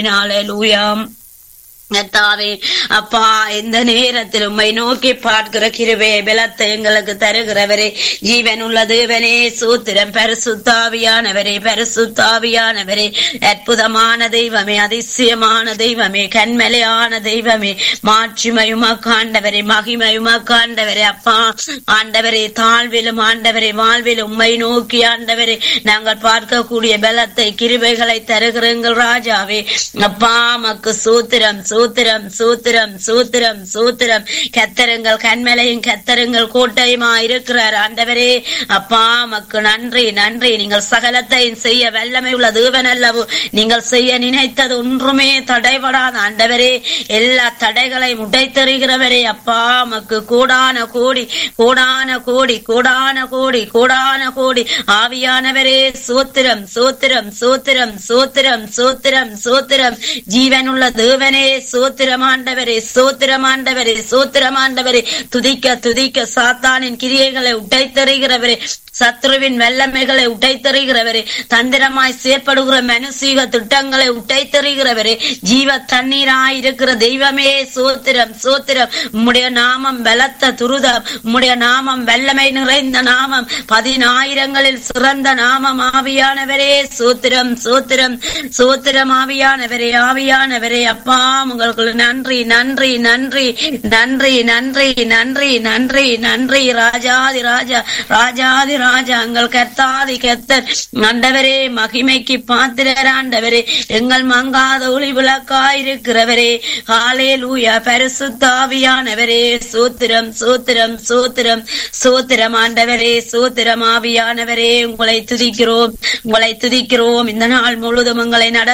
ஹalleluya கர்த்தாவே அப்பா இந்த நேரத்தில் உம்மை நோக்கி பார்க்கிற கிருபே பலத்தை எங்களுக்கு தருகிறவரே ஜீவன் உள்ள தேவனே சூத்திரம் பரிசுத்தாவியானவரே பரிசுத்தாவியானவரே அற்புதமான தெய்வமே அதிசயமான தெய்வமே கண்மலையான தெய்வமே மாட்சிமையுமா காண்டவரே மகிமையுமா காண்டவரே அப்பா ஆண்டவரே தாழ்விலும் ஆண்டவரே வாழ்விலும் உம்மை நோக்கி ஆண்டவரே நாங்கள் பார்க்கக்கூடிய பலத்தை கிருபைகளை தருகிறங்கள் ராஜாவே அப்பா மக்கு சூத்திரம் சூத்திரம் சூத்திரம் சூத்திரம் சூத்திரம் கத்தருங்கள் கண்மலையும் கத்தருங்கள் கோட்டையுமா இருக்கிறார் ஆண்டவரே அப்பா மக்கு நன்றி நன்றி நீங்கள் சகலத்தையும் செய்ய வல்லமை உள்ள தேவன் அல்லவோ நீங்கள் செய்ய நினைத்தது ஒன்றுமே தடைபடாத ஆண்டவரே எல்லா தடைகளையும் உடைத்தெறிகிறவரே அப்பா மக்கு கூடான கோடி கூடான கோடி கூடான கோடி கூடான கோடி ஆவியானவரே சூத்திரம் சூத்திரம் சூத்திரம் சூத்திரம் சூத்திரம் சூத்திரம் ஜீவனுள்ள தேவனே சூத்திரமாண்டவரே சூத்திரமாண்டவரே சூத்திரமாண்டவரே துதிக்க துதிக்க சாத்தானின் கிரியைகளை உடைத்தெறிகிறவரே சத்ருவின் வல்லமைகளை உடைத்தெறிகிறவரே தந்திரமாய் செயற்படுகிற மனுஷீக திட்டங்களை உடைத்தெறிகிறவரே ஜீவ தண்ணீராய் இருக்கிற தெய்வமே சூத்திரம் சூத்திரம் உம்முடைய நாமம் பலத்த துருதம் உம்முடைய நாமம் வல்லமை நிறைந்த நாமம் பதினாயிரங்களில் சிறந்த நாமம் ஆவியானவரே சூத்திரம் சூத்திரம் சூத்திரம் ஆவியானவரே ஆவியானவரே அப்பா உங்களுக்கு நன்றி நன்றி நன்றி நன்றி நன்றி நன்றி நன்றி நன்றி ராஜாதி ராஜா ராஜாதி ராஜா எங்கள் கர்த்தாதி கர்த்தர் ஆண்டவரே மகிமைக்கு பாத்திரர் ஆண்டவரே எங்கள் மங்காத ஒளி விளக்காயிருக்கிறவரே ஹாலே லூயா பரிசுத்தாவியானவரே சூத்திரம் சூத்திரம் சூத்திரம் சூத்திரம் ஆண்டவரே சூத்திரம் ஆவியானவரே உங்களை துதிக்கிறோம் உங்களை துதிக்கிறோம் இந்த நாள் முழுதும் உங்களை நட